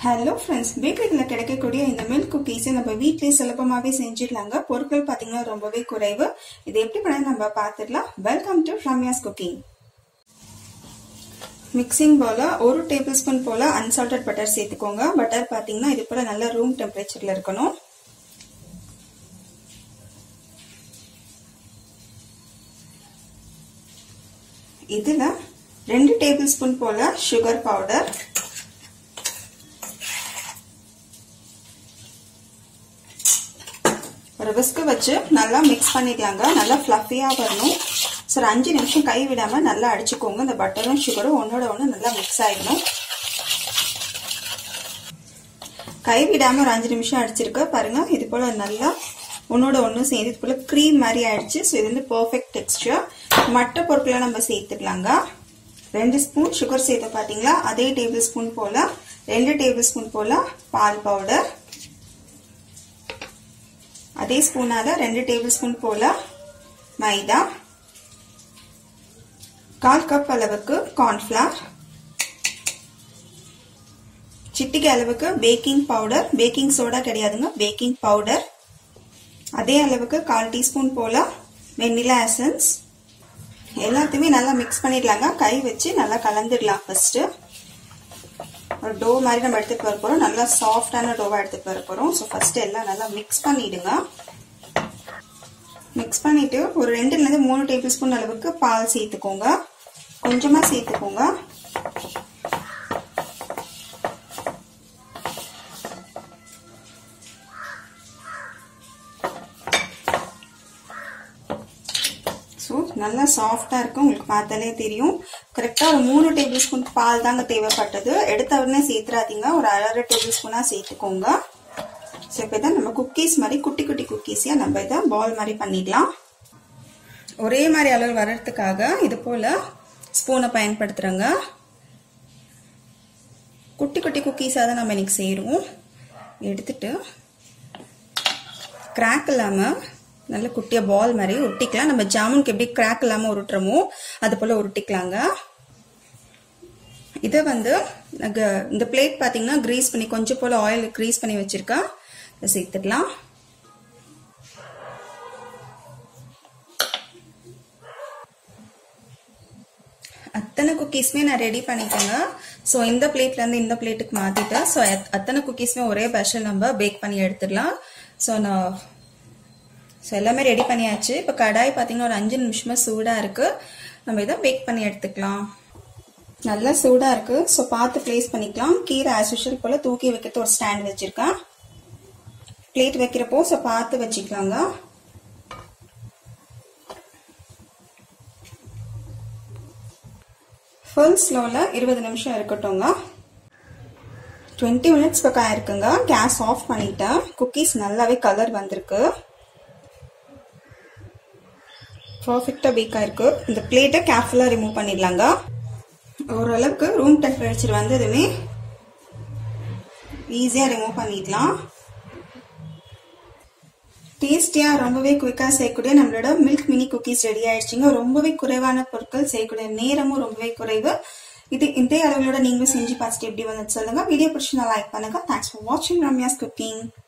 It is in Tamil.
ஹலோ ஃப்ரெண்ட்ஸ் பேக்கரியில் கிடைக்கக்கூடிய இந்த மில்க் குக்கீஸை நம்ம வீட்லயே சுலபமாகவே செஞ்சிடலாங்க பொருட்கள் பார்த்தீங்கன்னா ரொம்பவே குறைவு இது எப்படி பண்ண நம்ம பார்த்துடலாம் welcome to Ramya's cooking mixing போல ஒரு டேபிள் ஸ்பூன் போல அன்சால்டட் பட்டர் சேர்த்துக்கோங்க பட்டர் பார்த்தீங்கன்னா இது போல நல்ல ரூம் டெம்பரேச்சர்ல இருக்கணும் இதுல ரெண்டு டேபிள் ஸ்பூன் போல சுகர் பவுடர் ஒரு விஸ்கு வச்சு நல்லா மிக்ஸ் பண்ணிக்கலாங்க நல்லா ஃப்ளஃபியாக வரணும் சரி அஞ்சு நிமிஷம் கை விடாமல் நல்லா அடிச்சுக்கோங்க இந்த பட்டரும் சுகரும் ஒன்றோட ஒன்று நல்லா மிக்ஸ் ஆகிடணும் கை விடாமல் ஒரு அஞ்சு நிமிஷம் அடிச்சிருக்க பாருங்க இது போல் நல்லா ஒன்னோட ஒன்று சேர்ந்து இது போல் க்ரீம் மாதிரி ஆயிடுச்சு ஸோ இது வந்து பர்ஃபெக்ட் டெக்ஸ்டர் மற்ற பொருட்களை நம்ம சேர்த்துக்கலாங்க ரெண்டு ஸ்பூன் சுகர் சேர்த்து பார்த்தீங்களா அதே டேபிள் ஸ்பூன் போல் ரெண்டு டேபிள் ஸ்பூன் போல் பால் பவுடர் அதே ஸ்பூனால ரெண்டு டேபிள் ஸ்பூன் போல மைதா கால் கப் அளவுக்கு கார்ன்ஃபிளவர் சிட்டிக்கு அளவுக்கு பேக்கிங் பவுடர் பேக்கிங் சோடா கிடையாதுங்க பேக்கிங் பவுடர் அதே அளவுக்கு கால் டீஸ்பூன் போல வெண்ணிலா எசன்ஸ் எல்லாத்தையுமே நல்லா மிக்ஸ் பண்ணிடலாங்க கை வச்சு நல்லா கலந்துடலாம் ஃபர்ஸ்ட் ஒரு டோ மாதிரி நம்ம எடுத்துட்டு வர போறோம் நல்லா சாஃப்டான டோவா எடுத்துட்டு வர போறோம் ஸோ ஃபர்ஸ்ட் எல்லாம் நல்லா மிக்ஸ் பண்ணிடுங்க மிக்ஸ் பண்ணிட்டு ஒரு ரெண்டுல இருந்து மூணு டேபிள் ஸ்பூன் அளவுக்கு பால் சேர்த்துக்கோங்க கொஞ்சமா சேர்த்துக்கோங்க ஸோ நல்லா சாஃப்டாக இருக்கும் உங்களுக்கு பார்த்தாலே தெரியும் கரெக்டாக ஒரு மூணு டேபிள் ஸ்பூன் பால் தாங்க தேவைப்பட்டது எடுத்த உடனே சேர்த்துறாதீங்க ஒரு அரை டேபிள் ஸ்பூனாக சேர்த்துக்கோங்க ஸோ இப்போ தான் நம்ம குக்கீஸ் மாதிரி குட்டி குட்டி குக்கீஸையாக நம்ம இதை பால் மாதிரி பண்ணிடலாம் ஒரே மாதிரி அளவு வர்றதுக்காக இது போல் ஸ்பூனை பயன்படுத்துகிறோங்க குட்டி குட்டி குக்கீஸாக தான் நம்ம இன்னைக்கு செய்கிறோம் எடுத்துட்டு கிராக் இல்லாமல் நல்ல குட்டியாக பால் மாதிரி உருட்டிக்கலாம் நம்ம ஜாமுனுக்கு எப்படி கிராக் இல்லாமல் உருட்டுறோமோ அது போல் உருட்டிக்கலாங்க இதை வந்து இந்த பிளேட் பார்த்தீங்கன்னா க்ரீஸ் பண்ணி கொஞ்சம் போல் ஆயில் க்ரீஸ் பண்ணி வச்சுருக்கேன் இதை சேர்த்துடலாம் அத்தனை குக்கீஸுமே நான் ரெடி பண்ணிட்டேங்க ஸோ இந்த பிளேட்லேருந்து இந்த பிளேட்டுக்கு மாற்றிட்டேன் ஸோ அத்தனை குக்கீஸுமே ஒரே பேஷல் நம்ம பேக் பண்ணி எடுத்துடலாம் ஸோ நான் ஸோ எல்லாமே ரெடி பண்ணியாச்சு இப்போ கடாய் பார்த்தீங்கன்னா ஒரு அஞ்சு நிமிஷமாக சூடாக இருக்குது நம்ம இதை பேக் பண்ணி எடுத்துக்கலாம் நல்லா சூடாக இருக்குது ஸோ பார்த்து ப்ளேஸ் பண்ணிக்கலாம் கீரை ஆஸ் யூஷுவல் போல் தூக்கி வைக்கிறது ஒரு ஸ்டாண்ட் வச்சுருக்கேன் பிளேட் வைக்கிறப்போ ஸோ பார்த்து வச்சுக்கலாங்க ஃபுல் ஸ்லோவில் இருபது நிமிஷம் இருக்கட்டும்ங்க டுவெண்ட்டி மினிட்ஸ் பக்கம் ஆயிருக்குங்க கேஸ் ஆஃப் பண்ணிட்டேன் குக்கீஸ் நல்லாவே கலர் வந்திருக்கு பர்ஃபெக்டாக பேக் ஆயிருக்கு இந்த பிளேட்டை கேர்ஃபுல்லாக ரிமூவ் பண்ணிடலாங்க ஓரளவுக்கு ரூம் டெம்பரேச்சர் வந்ததுமே ஈஸியாக ரிமூவ் பண்ணிடலாம் டேஸ்டியாக ரொம்பவே குயிக்காக செய்யக்கூடிய நம்மளோட மில்க் மினி குக்கீஸ் ரெடி ஆயிடுச்சுங்க ரொம்பவே குறைவான பொருட்கள் செய்யக்கூடிய நேரமும் ரொம்பவே குறைவு இது இந்த அளவுகளோட நீங்களும் செஞ்சு பார்த்துட்டு எப்படி வந்து சொல்லுங்க வீடியோ பிடிச்சி நான் லைக் பண்ணுங்க தேங்க்ஸ் ஃபார் வாட்சிங் ரம்யாஸ் குக்கிங்